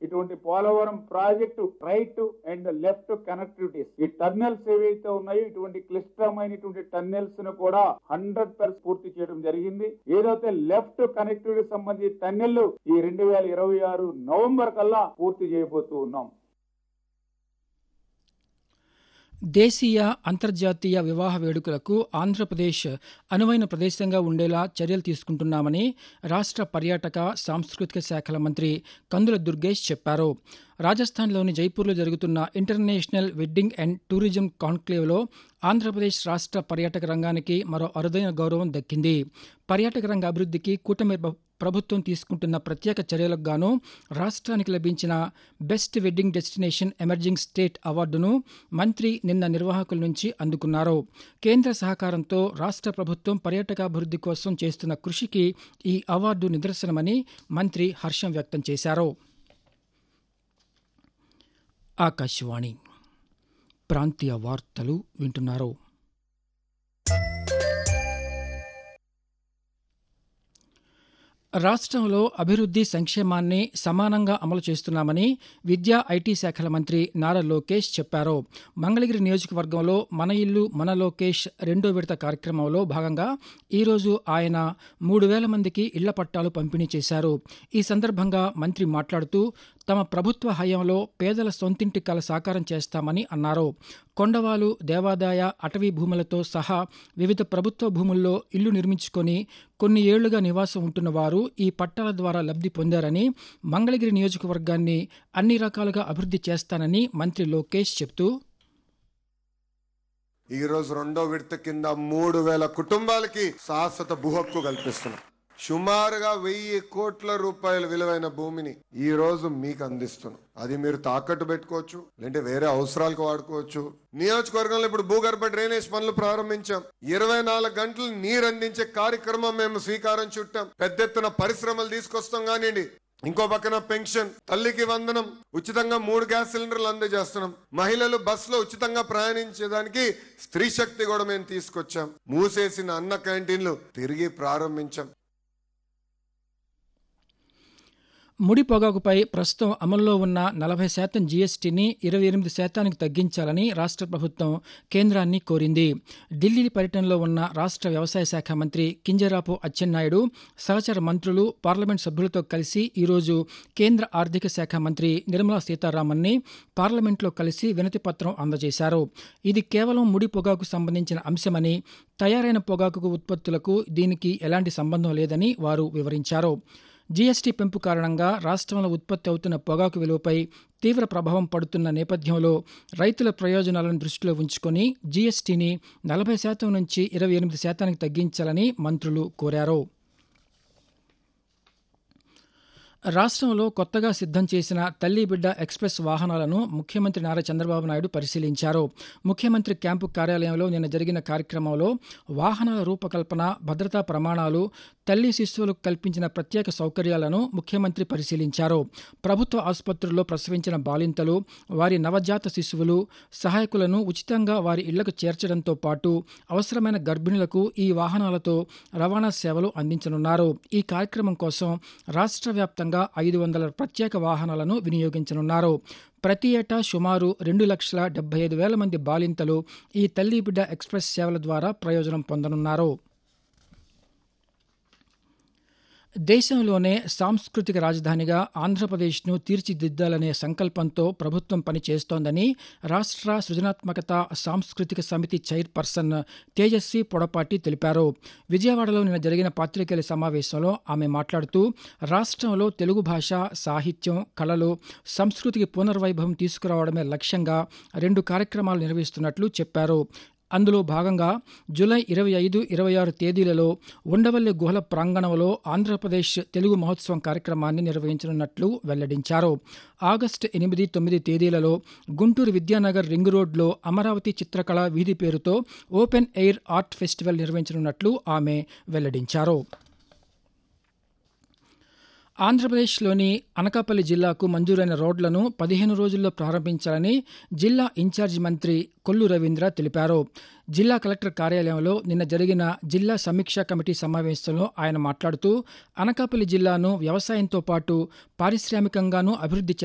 ఇటువంటి Polavaram project right and left connectivities ఈ tunnels ఏవైతే ఉన్నాయో ఇటువంటి క్లిష్టమైనటువంటి టన్నెల్స్ ను కూడా హండ్రెడ్ పర్సెంట్ పూర్తి చేయడం జరిగింది ఏదైతే లెఫ్ట్ కనెక్టివిటీ సంబంధించి టన్నెల్ ఈ రెండు వేల ఇరవై ఆరు నవంబర్ కల్లా పూర్తి చేయబోతూ ఉన్నాం దేశీయ అంతర్జాతీయ వివాహ వేడుకలకు ఆంధ్రప్రదేశ్ అనువైన ప్రదేశంగా ఉండేలా చర్యలు తీసుకుంటున్నామని రాష్ట్ర పర్యాటక సాంస్కృతిక శాఖల మంత్రి కందుల దుర్గేష్ చెప్పారు రాజస్థాన్లోని జైపూర్లో జరుగుతున్న international wedding and tourism కాన్క్లేవ్లో Andhra Pradesh రాష్ట్ర పర్యాటక రంగానికి మరో అరుదైన గౌరవం దక్కింది పర్యాటక రంగ అభివృద్ధికి కూటమి ప్రభుత్వం తీసుకుంటున్న ప్రత్యేక చర్యలకు గాను రాష్ట్రానికి లభించిన best wedding destination emerging state అవార్డును మంత్రి నిన్న నిర్వాహకుల నుంచి అందుకున్నారు కేంద్ర సహకారంతో రాష్ట్ర ప్రభుత్వం పర్యాటకాభివృద్ధి కోసం చేస్తున్న కృషికి ఈ అవార్డు నిదర్శనమని మంత్రి హర్షం వ్యక్తం చేశారు ఆకాశవాణి ప్రాంతీయ వార్తలు వింటున్నారు రాష్ట్రంలో అభివృద్ధి సంక్షేమాన్ని సమానంగా అమలు చేస్తున్నామని విద్యా ఐటీ శాఖల మంత్రి నారా లోకేష్ చెప్పారు మంగళగిరి నియోజకవర్గంలో మన ఇల్లు మన లోకేష్ రెండో విడత కార్యక్రమంలో భాగంగా ఈరోజు ఆయన మూడు వేల మందికి ఇళ్ల పట్టాలు పంపిణీ చేశారు ఈ సందర్భంగా మంత్రి మాట్లాడుతూ తమ ప్రభుత్వ హయాంలో పేదల సొంతింటి కల సాకారం చేస్తామని అన్నారు కొండవాలు దేవాదాయ అటవీ భూములతో సహా వివిధ ప్రభుత్వ భూముల్లో ఇల్లు నిర్మించుకొని కొన్ని ఏళ్లుగా నివాసం ఉంటున్న వారు ఈ పట్టాల ద్వారా లబ్ధి పొందారని మంగళగిరి నియోజకవర్గాన్ని అన్ని రకాలుగా అభివృద్ధి చేస్తానని మంత్రి లోకేష్ చెబుతూ ఈ రోజు రెండో విడత కింద మూడు వేల కుటుంబాలకి శాశ్వత భూ హక్కు కల్పిస్తున్నాం సుమారుగా వెయ్యి కోట్ల రూపాయల విలువైన భూమిని ఈ రోజు మీకు అందిస్తున్నాం అది మీరు తాకట్టు పెట్టుకోవచ్చు లేదంటే వేరే అవసరాలకు వాడుకోవచ్చు నియోజకవర్గంలో ఇప్పుడు భూగర్భ డ్రైనేజ్ పనులు ప్రారంభించాం ఇరవై నాలుగు గంటలు నీరు అందించే కార్యక్రమం మేము స్వీకారం చుట్టాం పెద్ద ఎత్తున పరిశ్రమలు తీసుకొస్తాం కానివ్వండి ఇంకో పక్కన పెన్షన్ తల్లికి వందనం ఉచితంగా మూడు గ్యాస్ సిలిండర్లు అందజేస్తున్నాం మహిళలు బస్సులో ఉచితంగా ప్రయాణించేదానికి స్త్రీ శక్తి కూడా మేము తీసుకొచ్చాం మూసేసిన అన్న క్యాంటీన్లు తిరిగి ప్రారంభించాం ముడి పొగాకుపై ప్రస్తుతం అమల్లో ఉన్న నలభై శాతం జీఎస్టీని ఇరవై ఎనిమిది శాతానికి తగ్గించాలని రాష్ట్ర ప్రభుత్వం కేంద్రాన్ని కోరింది ఢిల్లీ పర్యటనలో ఉన్న రాష్ట్ర వ్యవసాయ శాఖ మంత్రి కింజరాపు అచ్చెన్నాయుడు సహచర మంత్రులు పార్లమెంట్ సభ్యులతో కలిసి ఈరోజు కేంద్ర ఆర్థిక శాఖ మంత్రి నిర్మలా సీతారామన్ని పార్లమెంట్లో కలిసి వినతి పత్రం అందజేశారు ఇది కేవలం ముడి పొగాకు సంబంధించిన అంశమని తయారైన పొగాకు ఉత్పత్తులకు దీనికి ఎలాంటి సంబంధం లేదని వారు వివరించారు జీఎస్టీ పెంపు కారణంగా రాష్ట్రంలో ఉత్పత్తి అవుతున్న పొగాకు విలువపై తీవ్ర ప్రభావం పడుతున్న నేపథ్యంలో రైతుల ప్రయోజనాలను దృష్టిలో ఉంచుకొని జీఎస్టీని నలభై శాతం నుంచి ఇరవై ఎనిమిది శాతానికి తగ్గించాలని మంత్రులు కోరారు రాష్ట్రంలో కొత్తగా సిద్ధం చేసిన తల్లి బిడ్డ ఎక్స్ప్రెస్ వాహనాలను ముఖ్యమంత్రి నారా చంద్రబాబు నాయుడు పరిశీలించారు ముఖ్యమంత్రి క్యాంపు కార్యాలయంలో నిన్న జరిగిన కార్యక్రమంలో వాహనాల రూపకల్పన భద్రతా ప్రమాణాలు తల్లి శిశువులకు కల్పించిన ప్రత్యేక సౌకర్యాలను ముఖ్యమంత్రి పరిశీలించారు ప్రభుత్వ ఆసుపత్రుల్లో ప్రసవించిన బాలింతలు వారి నవజాత శిశువులు సహాయకులను ఉచితంగా వారి ఇళ్లకు చేర్చడంతో పాటు అవసరమైన గర్భిణులకు ఈ వాహనాలతో రవాణా సేవలు అందించనున్నారు ఈ కార్యక్రమం కోసం రాష్ట్ర వ్యాప్తంగా ఐదు వందల ప్రత్యేక వాహనాలను వినియోగించనున్నారు ప్రతి ఏటా సుమారు రెండు లక్షల డెబ్బై ఐదు వేల మంది బాలింతలు ఈ తల్లి బిడ్డ ఎక్స్ప్రెస్ సేవల ద్వారా ప్రయోజనం పొందనున్నారు దేశంలోనే సాంస్కృతిక రాజధానిగా ఆంధ్రప్రదేశ్ను తీర్చిదిద్దాలనే సంకల్పంతో ప్రభుత్వం పనిచేస్తోందని రాష్ట్ర సృజనాత్మకత సాంస్కృతిక సమితి చైర్పర్సన్ తేజస్వి పొడపాటి తెలిపారు విజయవాడలో నిన్న జరిగిన పాత్రికేయుల సమావేశంలో ఆమె మాట్లాడుతూ రాష్ట్రంలో తెలుగు భాష సాహిత్యం కళలు సంస్కృతికి పునర్వైభవం తీసుకురావడమే లక్ష్యంగా రెండు కార్యక్రమాలు నిర్వహిస్తున్నట్లు చెప్పారు అందులో భాగంగా జూలై ఇరవై ఐదు ఇరవై ఆరు తేదీలలో ఉండవల్లి గుహల ప్రాంగణంలో ఆంధ్రప్రదేశ్ తెలుగు మహోత్సవం కార్యక్రమాన్ని నిర్వహించనున్నట్లు వెల్లడించారు ఆగస్టు ఎనిమిది తొమ్మిది తేదీలలో గుంటూరు విద్యానగర్ రింగ్ రోడ్లో అమరావతి చిత్రకళ వీధి పేరుతో ఓపెన్ ఎయిర్ ఆర్ట్ ఫెస్టివల్ నిర్వహించనున్నట్లు ఆమె వెల్లడించారు ఆంధ్రప్రదేశ్లోని అనకాపల్లి జిల్లాకు మంజూరైన రోడ్లను పదిహేను రోజుల్లో ప్రారంభించాలని జిల్లా ఇన్ఛార్జి మంత్రి కొల్లు రవీంద్ర తెలిపారు జిల్లా కలెక్టర్ కార్యాలయంలో నిన్న జరిగిన జిల్లా సమీక్షా కమిటీ సమావేశంలో ఆయన మాట్లాడుతూ అనకాపల్లి జిల్లాను వ్యవసాయంతో పాటు పారిశ్రామికంగానూ అభివృద్ధి